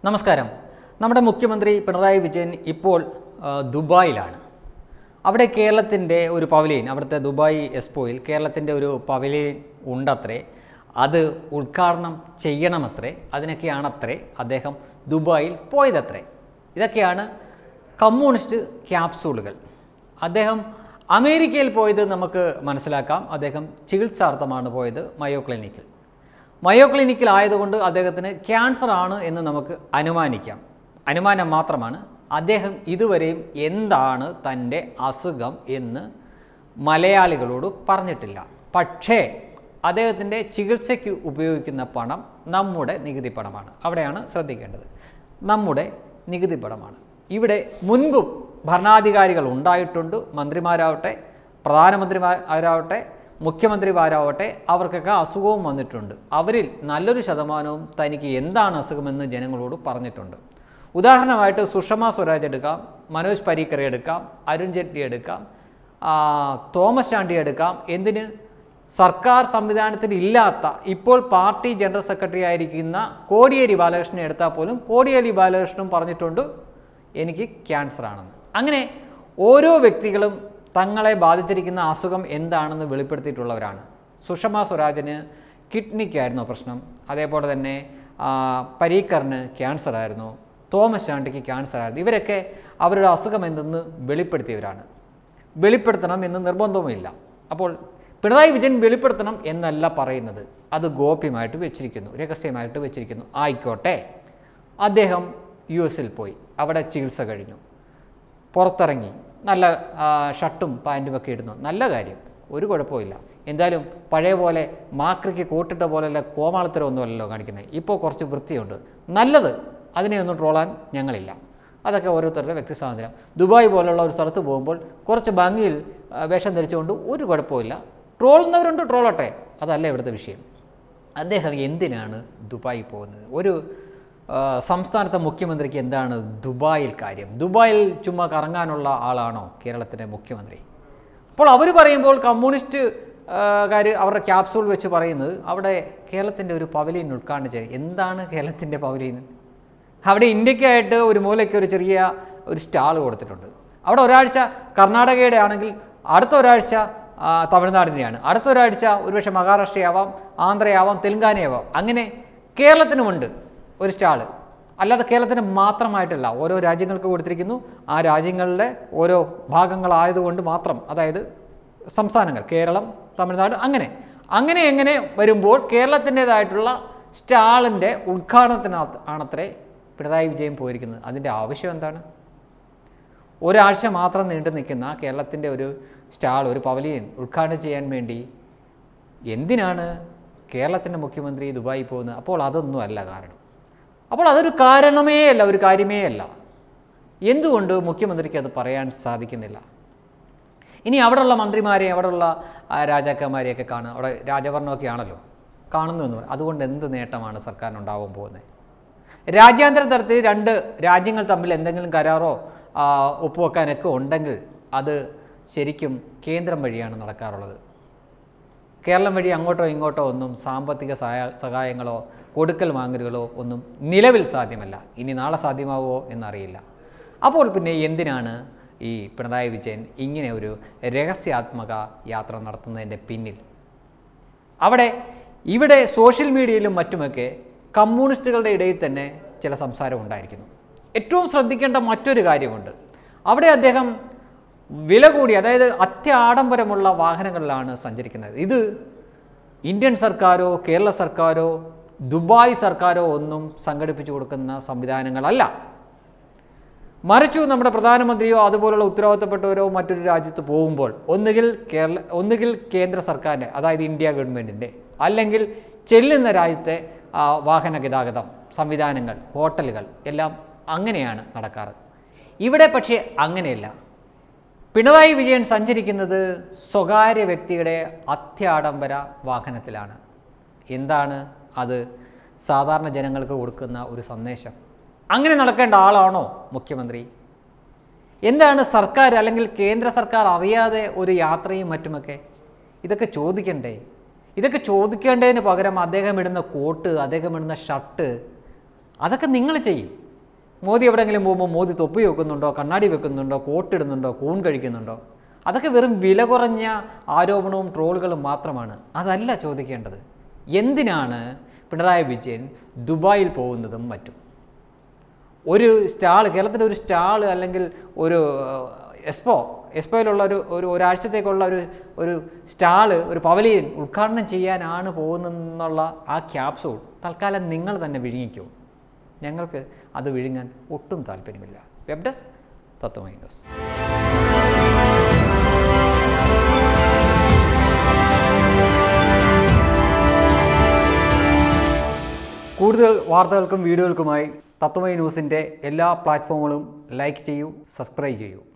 നമസ്കാരം നമ്മുടെ മുഖ്യമന്ത്രി പിണറായി വിജയൻ ഇപ്പോൾ ആ, ദുബായിലാണ് അവിടെ കേരളത്തിൻ്റെ ഒരു പവലിയൻ അവിടുത്തെ ദുബായ് എക്സ്പോയിൽ കേരളത്തിൻ്റെ ഒരു പവലിയൻ ഉണ്ടത്രേ അത് ഉദ്ഘാടനം ചെയ്യണമത്രേ അതിനൊക്കെയാണത്രേ അദ്ദേഹം ദുബായിൽ പോയതത്രേ ഇതൊക്കെയാണ് കമ്മ്യൂണിസ്റ്റ് ക്യാപ്സൂളുകൾ അദ്ദേഹം അമേരിക്കയിൽ പോയത് നമുക്ക് മനസ്സിലാക്കാം അദ്ദേഹം ചികിത്സാർത്ഥമാണ് പോയത് മയോ ക്ലിനിക്കിൽ മയോ ക്ലിനിക്കിൽ ആയതുകൊണ്ട് അദ്ദേഹത്തിന് ക്യാൻസർ ആണ് എന്ന് നമുക്ക് അനുമാനിക്കാം അനുമാനം മാത്രമാണ് അദ്ദേഹം ഇതുവരെയും എന്താണ് തൻ്റെ അസുഖം എന്ന് മലയാളികളോട് പറഞ്ഞിട്ടില്ല പക്ഷേ അദ്ദേഹത്തിൻ്റെ ചികിത്സയ്ക്ക് ഉപയോഗിക്കുന്ന പണം നമ്മുടെ നികുതി പണമാണ് അവിടെയാണ് ശ്രദ്ധിക്കേണ്ടത് നമ്മുടെ നികുതി പണമാണ് ഇവിടെ മുൻപും ഭരണാധികാരികൾ ഉണ്ടായിട്ടുണ്ട് മന്ത്രിമാരാവട്ടെ പ്രധാനമന്ത്രിമാരാവട്ടെ മുഖ്യമന്ത്രിമാരാവട്ടെ അവർക്കൊക്കെ അസുഖവും വന്നിട്ടുണ്ട് അവരിൽ നല്ലൊരു ശതമാനവും തനിക്ക് എന്താണ് അസുഖമെന്ന് ജനങ്ങളോട് പറഞ്ഞിട്ടുണ്ട് ഉദാഹരണമായിട്ട് സുഷമ സ്വരാജ് എടുക്കാം മനോജ് പരീക്കർ എടുക്കാം അരുൺ ജെയ്റ്റ്ലി എടുക്കാം ആ, തോമസ് ചാണ്ടി എടുക്കാം എന്തിന് സർക്കാർ സംവിധാനത്തിൽ ഇല്ലാത്ത ഇപ്പോൾ പാർട്ടി ജനറൽ സെക്രട്ടറി ആയിരിക്കുന്ന കോടിയേരി ബാലകൃഷ്ണനെ എടുത്താൽ പോലും കോടിയേരി ബാലകൃഷ്ണനും പറഞ്ഞിട്ടുണ്ട് എനിക്ക് ക്യാൻസർ ആണെന്ന് അങ്ങനെ ഓരോ വ്യക്തികളും തങ്ങളെ ബാധിച്ചിരിക്കുന്ന അസുഖം എന്താണെന്ന് വെളിപ്പെടുത്തിയിട്ടുള്ളവരാണ് സുഷമ സ്വരാജിന് കിഡ്നിക്കായിരുന്നു പ്രശ്നം അതേപോലെ തന്നെ ആ, പരീക്കറിന് ക്യാൻസർ ആയിരുന്നു തോമസ് ചാണ്ടിക്ക് ക്യാൻസർ ആയിരുന്നു ഇവരൊക്കെ അവരുടെ അസുഖം എന്തെന്ന് വെളിപ്പെടുത്തിയവരാണ് വെളിപ്പെടുത്തണം എന്ന് നിർബന്ധവുമില്ല അപ്പോൾ പിണറായി വിജയൻ വെളിപ്പെടുത്തണം എന്നല്ല പറയുന്നത് അത് ഗോപ്യമായിട്ട് വെച്ചിരിക്കുന്നു രഹസ്യമായിട്ട് വെച്ചിരിക്കുന്നു ആയിക്കോട്ടെ അദ്ദേഹം യു എസിൽ പോയി അവിടെ ചികിത്സ കഴിഞ്ഞു പുറത്തിറങ്ങി നല്ല ആ, ഷർട്ടും പാൻറ്റും ഒക്കെ ഇടുന്നു നല്ല കാര്യം ഒരു കുഴപ്പമില്ല എന്തായാലും പഴയ പോലെ മാക്രിക്ക് കൂട്ടിട്ട പോലെയല്ല കോമാളത്തരമൊന്നുമല്ലല്ലോ കാണിക്കുന്നത് ഇപ്പോൾ കുറച്ച് വൃത്തിയുണ്ട് നല്ലത് അതിനെ ഒന്നും ട്രോളാൻ ഞങ്ങളില്ല അതൊക്കെ ഓരോരുത്തരുടെ വ്യക്തി സ്വാതന്ത്ര്യം ദുബായ് പോലുള്ള ഒരു സ്ഥലത്ത് പോകുമ്പോൾ കുറച്ച് ഭംഗിയിൽ ആ, വേഷം ധരിച്ചുകൊണ്ട് ഒരു കുഴപ്പമില്ല ട്രോളുന്നവരുണ്ട് ട്രോളട്ടെ അതല്ല ഇവിടുത്തെ വിഷയം അദ്ദേഹം എന്തിനാണ് ദുബായിൽ പോകുന്നത് ഒരു ആ, സംസ്ഥാനത്തെ മുഖ്യമന്ത്രിക്ക് എന്താണ് ദുബായിൽ കാര്യം ദുബായിൽ ചുമ്മാ കറങ്ങാനുള്ള ആളാണോ കേരളത്തിൻ്റെ മുഖ്യമന്ത്രി അപ്പോൾ അവർ പറയുമ്പോൾ കമ്മ്യൂണിസ്റ്റ് കാർ അവരുടെ ക്യാപ്സൂൾ വെച്ച് പറയുന്നത് അവിടെ കേരളത്തിൻ്റെ ഒരു പവലിയൻ ഉദ്ഘാടനം ചെയ്യും എന്താണ് കേരളത്തിൻ്റെ പവലിയൻ അവിടെ ഇന്ത്യക്കായിട്ട് ഒരു മൂലയ്ക്ക് ഒരു ചെറിയ ഒരു സ്റ്റാൾ കൊടുത്തിട്ടുണ്ട് അവിടെ ഒരാഴ്ച കർണാടകയുടെ ആണെങ്കിൽ അടുത്ത ഒരാഴ്ച ആ, തമിഴ്നാടിൻ്റെയാണ് അടുത്ത ഒരാഴ്ച ഒരുപക്ഷെ മഹാരാഷ്ട്രയാവാം ആന്ധ്രയാവാം തെലുങ്കാനയാവാം അങ്ങനെ കേരളത്തിനുമുണ്ട് ഒരു സ്റ്റാള് അല്ലാതെ കേരളത്തിന് മാത്രമായിട്ടല്ല ഓരോ രാജ്യങ്ങൾക്ക് കൊടുത്തിരിക്കുന്നു ആ രാജ്യങ്ങളിലെ ഓരോ ഭാഗങ്ങളായതുകൊണ്ട് മാത്രം അതായത് സംസ്ഥാനങ്ങൾ കേരളം തമിഴ്നാട് അങ്ങനെ അങ്ങനെ എങ്ങനെ വരുമ്പോൾ കേരളത്തിൻ്റേതായിട്ടുള്ള സ്റ്റാളിൻ്റെ ഉദ്ഘാടനത്തിനകത്ത് ആണത്രേ പിണറായി വിജയൻ പോയിരിക്കുന്നത് അതിൻ്റെ ആവശ്യം എന്താണ് ഒരാഴ്ച മാത്രം നീണ്ടു നിൽക്കുന്ന കേരളത്തിൻ്റെ ഒരു സ്റ്റാൾ ഒരു പവലിയൻ ഉദ്ഘാടനം ചെയ്യാൻ വേണ്ടി എന്തിനാണ് കേരളത്തിൻ്റെ മുഖ്യമന്ത്രി ദുബായി പോകുന്നത് അപ്പോൾ അതൊന്നും അല്ല കാരണം അപ്പോൾ അതൊരു കാരണമേ അല്ല ഒരു കാര്യമേ അല്ല എന്തുകൊണ്ട് മുഖ്യമന്ത്രിക്ക് അത് പറയാൻ സാധിക്കുന്നില്ല ഇനി അവിടെയുള്ള മന്ത്രിമാരെ അവിടെയുള്ള ആ, രാജാക്കന്മാരെയൊക്കെ കാണുക അവിടെ രാജഭരണമൊക്കെ ആണല്ലോ കാണുന്നു എന്ന് പറയും അതുകൊണ്ട് എന്ത് നേട്ടമാണ് സർക്കാരിനുണ്ടാവാൻ പോകുന്നത് രാജ്യാന്തര തലത്തിൽ രണ്ട് രാജ്യങ്ങൾ തമ്മിൽ എന്തെങ്കിലും കരാറോ ആ, ഒപ്പുവെക്കാനൊക്കെ ഉണ്ടെങ്കിൽ അത് ശരിക്കും കേന്ദ്രം വഴിയാണ് നടക്കാറുള്ളത് കേരളം വഴി അങ്ങോട്ടോ ഇങ്ങോട്ടോ ഒന്നും സാമ്പത്തിക സഹായ സഹായങ്ങളോ കൊടുക്കൽ വാങ്ങലുകളോ ഒന്നും നിലവിൽ സാധ്യമല്ല ഇനി നാളെ സാധ്യമാവുമോ എന്നറിയില്ല അപ്പോൾ പിന്നെ എന്തിനാണ് ഈ പിണറായി വിജയൻ ഇങ്ങനെ ഒരു രഹസ്യാത്മക യാത്ര നടത്തുന്നതിൻ്റെ പിന്നിൽ അവിടെ ഇവിടെ സോഷ്യൽ മീഡിയയിലും മറ്റുമൊക്കെ കമ്മ്യൂണിസ്റ്റുകളുടെ ഇടയിൽ തന്നെ ചില സംസാരം ഉണ്ടായിരിക്കുന്നു ഏറ്റവും ശ്രദ്ധിക്കേണ്ട മറ്റൊരു കാര്യമുണ്ട് അവിടെ അദ്ദേഹം വില കൂടി അതായത് അത്യാഡംബരമുള്ള വാഹനങ്ങളിലാണ് സഞ്ചരിക്കുന്നത് ഇത് ഇന്ത്യൻ സർക്കാരോ കേരള സർക്കാരോ ദുബായ് സർക്കാരോ ഒന്നും സംഘടിപ്പിച്ചു കൊടുക്കുന്ന സംവിധാനങ്ങളല്ല മറിച്ചു നമ്മുടെ പ്രധാനമന്ത്രിയോ അതുപോലുള്ള ഉത്തരവാദിത്തപ്പെട്ടവരോ മറ്റൊരു രാജ്യത്ത് പോകുമ്പോൾ ഒന്നുകിൽ കേരള ഒന്നുകിൽ കേന്ദ്ര സർക്കാരിൻ്റെ അതായത് ഇന്ത്യ ഗവൺമെൻറ്റിൻ്റെ അല്ലെങ്കിൽ ചെല്ലുന്ന രാജ്യത്തെ ആ, വാഹന ഗതാഗതം സംവിധാനങ്ങൾ ഹോട്ടലുകൾ എല്ലാം അങ്ങനെയാണ് നടക്കാറ് ഇവിടെ പക്ഷേ അങ്ങനെയല്ല പിണറായി വിജയൻ സഞ്ചരിക്കുന്നത് സ്വകാര്യ വ്യക്തിയുടെ അത്യാഡംബര വാഹനത്തിലാണ് എന്താണ് അത് സാധാരണ ജനങ്ങൾക്ക് കൊടുക്കുന്ന ഒരു സന്ദേശം അങ്ങനെ നടക്കേണ്ട ആളാണോ മുഖ്യമന്ത്രി എന്താണ് സർക്കാർ അല്ലെങ്കിൽ കേന്ദ്ര സർക്കാർ അറിയാതെ ഒരു യാത്രയും മറ്റുമൊക്കെ ഇതൊക്കെ ചോദിക്കണ്ടേ ഇതൊക്കെ ചോദിക്കേണ്ടതിന് പകരം അദ്ദേഹം ഇടുന്ന കോട്ട് അദ്ദേഹം ഇടുന്ന ഷർട്ട് അതൊക്കെ നിങ്ങൾ ചെയ്യും മോദി എവിടെയെങ്കിലും പോകുമ്പോൾ മോദി തൊപ്പി വെക്കുന്നുണ്ടോ കണ്ണാടി വെക്കുന്നുണ്ടോ കോട്ടിടുന്നുണ്ടോ കൂൺ കഴിക്കുന്നുണ്ടോ അതൊക്കെ വെറും വില കുറഞ്ഞ ആരോപണവും ട്രോളുകളും മാത്രമാണ് അതല്ല ചോദിക്കേണ്ടത് എന്തിനാണ് പിണറായി വിജയൻ ദുബായിൽ പോകുന്നതും മറ്റും ഒരു സ്റ്റാൾ കേരളത്തിൻ്റെ ഒരു സ്റ്റാൾ അല്ലെങ്കിൽ ഒരു എക്സ്പോ എക്സ്പോയിലുള്ള ഒരു ഒരു ഒരാഴ്ചത്തേക്കുള്ള ഒരു ഒരു സ്റ്റാള് ഒരു പവലിയൻ ഉദ്ഘാടനം ചെയ്യാനാണ് പോകുന്നതെന്നുള്ള ആ ക്യാപ്സൂൾ തൽക്കാലം നിങ്ങൾ തന്നെ വിഴുങ്ങിക്കോ ഞങ്ങൾക്ക് അത് വിഴുങ്ങാൻ ഒട്ടും താല്പര്യമില്ല വെബ് ഡെസ്ക് തത്വമൈ ന്യൂസ് കൂടുതൽ വാർത്തകൾക്കും വീഡിയോകൾക്കുമായി തത്വമൈ ന്യൂസിൻ്റെ എല്ലാ പ്ലാറ്റ്ഫോമുകളും ലൈക്ക് ചെയ്യൂ സബ്സ്ക്രൈബ് ചെയ്യൂ